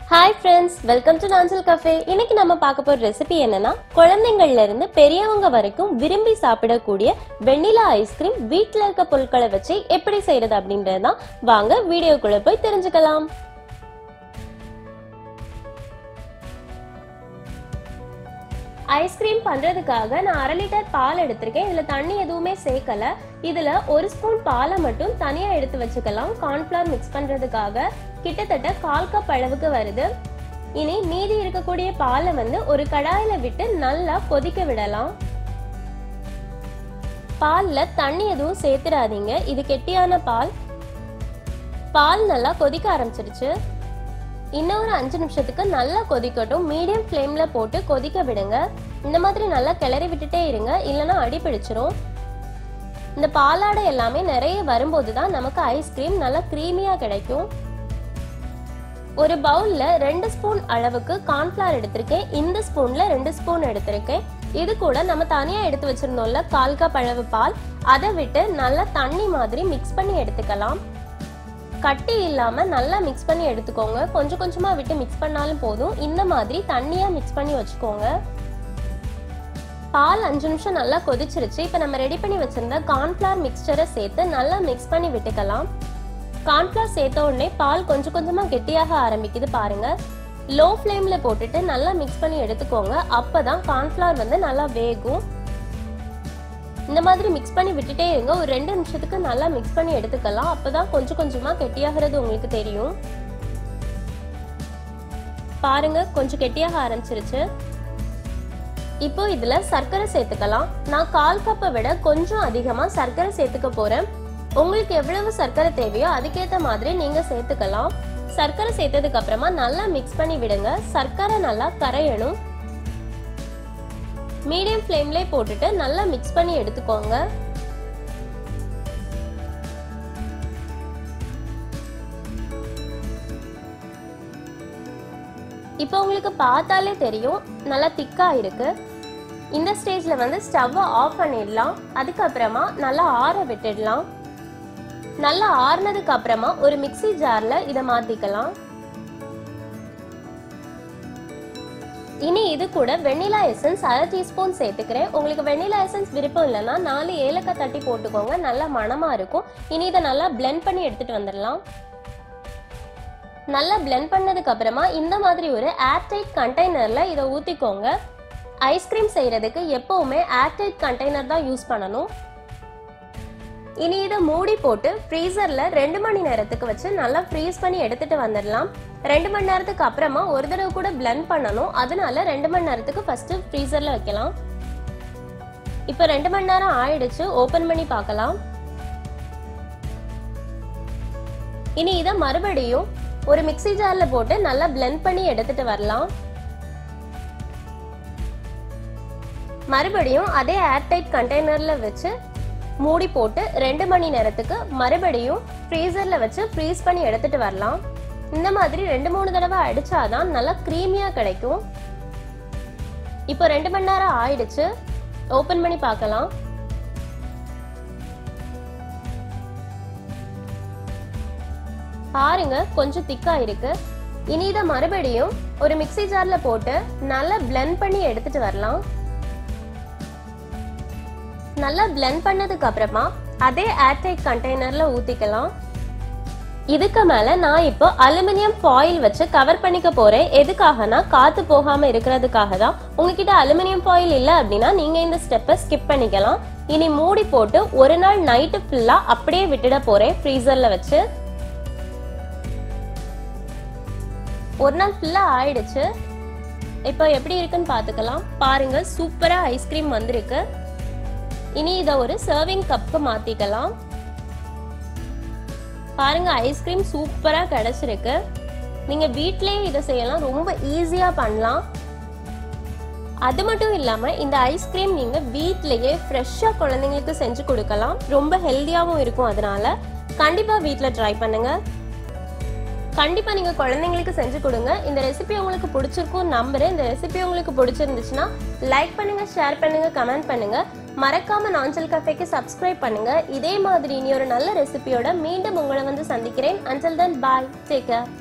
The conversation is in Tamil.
hi friends welcome to Nanjal cafe இன்னைக்கு நம்ம பார்க்க போற ரெசிபி என்னன்னா குழந்தைங்கள்ல இருந்து பெரியவங்க வரைக்கும் விரும்பி சாப்பிடக்கூடிய வெண்ணிலா ஐஸ்கிரீம் வீட்ல இருக்க பொருட்களை வச்சு எப்படி செய்யறது அப்படின்றது தான் வாங்க வீடியோக்குள்ள போய் தெரிஞ்சுக்கலாம் ஐஸ்கிரீம் பண்றதுக்காக நான் அரை லிட்டர் பால் எடுத்திருக்கேன் இதுல தண்ணி எதுவுமே சேர்க்கல இதுல ஒரு ஸ்பூன் பாலை மட்டும் தனியா எடுத்து வச்சுக்கலாம் கார்ன்ஃபிளவர் மிக்ஸ் பண்றதுக்காக கிட்டத்தட்ட கால் கப் அளவுக்கு வருது இனி மீதி இருக்கக்கூடிய பாலை வந்து ஒரு கடாயில விட்டு நல்லா கொதிக்க விடலாம் பால்ல தண்ணி எதுவும் சேர்த்துடாதீங்க இது கெட்டியான பால் பால் நல்லா கொதிக்க ஆரம்பிச்சிருச்சு இன்னும் ஒரு அஞ்சு நிமிஷத்துக்கு நல்லா கொதிக்கட்டும் மீடியம் ஃப்ளேம்ல போட்டு கொதிக்க விடுங்க இந்த மாதிரி நல்லா கிளறி விட்டுட்டே இருங்க இல்லைன்னா அடி பிடிச்சிரும் இந்த பாலாடை எல்லாமே நிறைய வரும்போது தான் நமக்கு ஐஸ்கிரீம் நல்லா க்ரீமியா கிடைக்கும் ஒரு பவுல்ல ரெண்டு ஸ்பூன் அளவுக்கு கார்ன்ஃபிளவர் எடுத்திருக்கேன் இந்த ஸ்பூன்ல ரெண்டு ஸ்பூன் எடுத்திருக்கேன் இது கூட நம்ம தனியா எடுத்து வச்சிருந்தோம்ல கால் கப் அளவு பால் அதை விட்டு நல்லா தண்ணி மாதிரி மிக்ஸ் பண்ணி எடுத்துக்கலாம் கட்டி இல்லாம நல்லா மிக்ஸ் பண்ணி எடுத்துக்கோங்க கொஞ்சம் கொஞ்சமா விட்டு மிக்ஸ் பண்ணாலும் போதும் இந்த மாதிரி தண்ணியா மிக்ஸ் பண்ணி வச்சுக்கோங்க பால் அஞ்சு நிமிஷம் நல்லா கொதிச்சிருச்சு இப்போ நம்ம ரெடி பண்ணி வச்சிருந்த கார்ன்ஃபிளவர் மிக்சரை சேர்த்து நல்லா மிக்ஸ் பண்ணி விட்டுக்கலாம் கார்ன்ஃபிளவர் சேர்த்த உடனே பால் கொஞ்சம் கொஞ்சமா கெட்டியாக ஆரம்பிக்குது பாருங்க லோ ஃப்ளேம்ல போட்டுட்டு நல்லா மிக்ஸ் பண்ணி எடுத்துக்கோங்க அப்பதான் கார்ன்ஃபிளவர் வந்து நல்லா வேகும் இந்த மாதிரி மிக்ஸ் பண்ணி விட்டுட்டே இருங்க ஒரு ரெண்டு நிமிஷத்துக்கு நல்லா மிக்ஸ் பண்ணி எடுத்துக்கலாம் அப்பதான் கொஞ்சம் கொஞ்சமா கெட்டியாகிறது உங்களுக்கு தெரியும் பாருங்க கொஞ்சம் கெட்டியாக ஆரம்பிச்சிருச்சு இப்போ இதுல சர்க்கரை சேர்த்துக்கலாம் நான் கால் கப்பை விட கொஞ்சம் அதிகமா சர்க்கரை சேர்த்துக்க போறேன் உங்களுக்கு எவ்வளவு சர்க்கரை தேவையோ அதுக்கேத்த மாதிரி நீங்க சேர்த்துக்கலாம் சர்க்கரை சேர்த்ததுக்கு அப்புறமா நல்லா மிக்ஸ் பண்ணி விடுங்க சர்க்கரை நல்லா கரையணும் மீடியம் ஃப்ளேம்ல போட்டுட்டு நல்லா மிக்ஸ் பண்ணி எடுத்துக்கோங்க இப்போ உங்களுக்கு பார்த்தாலே தெரியும் நல்லா திக்கா இருக்கு இந்த ஸ்டேஜ்ல வந்து ஸ்டவ்வை ஆஃப் பண்ணிடலாம் அதுக்கப்புறமா நல்லா ஆற விட்டுடலாம் நல்லா ஆறுனதுக்கு அப்புறமா ஒரு மிக்ஸி ஜார்ல இதை மாத்திக்கலாம் இனி இது கூட வெண்ணிலா எசன்ஸ் அரை டீஸ்பூன் சேர்த்துக்கிறேன் உங்களுக்கு வெண்ணிலா எசன்ஸ் விருப்பம் இல்லைன்னா நாலு ஏலக்காய் தட்டி போட்டுக்கோங்க நல்லா மணமா இருக்கும் இனி இதை நல்லா பிளெண்ட் பண்ணி எடுத்துட்டு வந்துடலாம் நல்லா பிளெண்ட் பண்ணதுக்கு அப்புறமா இந்த மாதிரி ஒரு ஏர்டைட் கண்டெய்னர்ல இதை ஊத்திக்கோங்க ஐஸ்கிரீம் செய்யறதுக்கு எப்பவுமே ஏர்டைட் கண்டெய்னர் தான் யூஸ் பண்ணணும் இனி இதை மூடி போட்டு ஃப்ரீசர்ல ரெண்டு மணி நேரத்துக்கு வச்சு நல்லா ஃப்ரீஸ் பண்ணி எடுத்துட்டு வந்துடலாம் ரெண்டு மணி நேரத்துக்கு அப்புறமா ஒரு தடவை கூட பிளெண்ட் பண்ணணும் அதனால ரெண்டு மணி நேரத்துக்கு ஃபர்ஸ்ட் ஃப்ரீசர்ல வைக்கலாம் இப்போ ரெண்டு மணி நேரம் ஆயிடுச்சு ஓபன் பண்ணி பார்க்கலாம் இனி இதை மறுபடியும் ஒரு மிக்ஸி ஜார்ல போட்டு நல்லா பிளெண்ட் பண்ணி எடுத்துட்டு வரலாம் மறுபடியும் அதே ஏர்டைட் கண்டெய்னர்ல வச்சு மூடி போட்டு ரெண்டு மணி நேரத்துக்கு மறுபடியும் ஃப்ரீசர்ல வச்சு ஃப்ரீஸ் பண்ணி எடுத்துட்டு வரலாம் இந்த மாதிரி ரெண்டு மூணு தடவை அடிச்சாதான் நல்லா க்ரீமியா கிடைக்கும் இப்போ ரெண்டு மணி நேரம் ஆயிடுச்சு ஓபன் பண்ணி பார்க்கலாம் பாருங்க கொஞ்சம் திக்கா இருக்கு இனி இதை மறுபடியும் ஒரு மிக்ஸி ஜார்ல போட்டு நல்லா பிளெண்ட் பண்ணி எடுத்துட்டு வரலாம் நல்லா பிளெண்ட் பண்ணதுக்கு அப்புறமா அதே ஏர்டைட் கண்டெய்னர்ல ஊத்திக்கலாம் இதுக்கு மேல நான் இப்போ அலுமினியம் ஃபாயில் வச்சு கவர் பண்ணிக்க போறேன் எதுக்காகனா காத்து போகாம இருக்கிறதுக்காக தான் உங்ககிட்ட அலுமினியம் ஃபாயில் இல்ல அப்படின்னா நீங்க இந்த ஸ்டெப்பை ஸ்கிப் பண்ணிக்கலாம் இனி மூடி போட்டு ஒரு நாள் நைட்டு ஃபுல்லா அப்படியே விட்டுட போறேன் ஃப்ரீசர்ல வச்சு ஒரு நாள் ஃபுல்லா ஆயிடுச்சு இப்போ எப்படி இருக்குன்னு பார்த்துக்கலாம் பாருங்க சூப்பரா ஐஸ்கிரீம் வந்திருக்கு இனி இதை ஒரு சர்விங் கப்புக்கு மாத்திக்கலாம் பாருங்க ஐஸ்கிரீம் சூப்பரா கிடைச்சிருக்கு நீங்க வீட்லயே இதை செய்யலாம் ரொம்ப ஈஸியா பண்ணலாம் அது மட்டும் இல்லாம இந்த ஐஸ்கிரீம் நீங்க வீட்லயே ஃப்ரெஷ்ஷா குழந்தைங்களுக்கு செஞ்சு கொடுக்கலாம் ரொம்ப ஹெல்தியாவும் இருக்கும் அதனால கண்டிப்பா வீட்ல ட்ரை பண்ணுங்க கண்டிப்பா நீங்க குழந்தைங்களுக்கு செஞ்சு கொடுங்க இந்த ரெசிபி உங்களுக்கு பிடிச்சிருக்கும் நம்புறேன் இந்த ரெசிபி உங்களுக்கு பிடிச்சிருந்துச்சுன்னா லைக் பண்ணுங்க ஷேர் பண்ணுங்க கமெண்ட் பண்ணுங்க மறக்காம நாஞ்சல் கஃபேக்கு சப்ஸ்கிரைப் பண்ணுங்க இதே மாதிரி இனி ஒரு நல்ல ரெசிபியோட மீண்டும் உங்களை வந்து சந்திக்கிறேன் அஞ்சல் தன் பாய் டேக் கேர்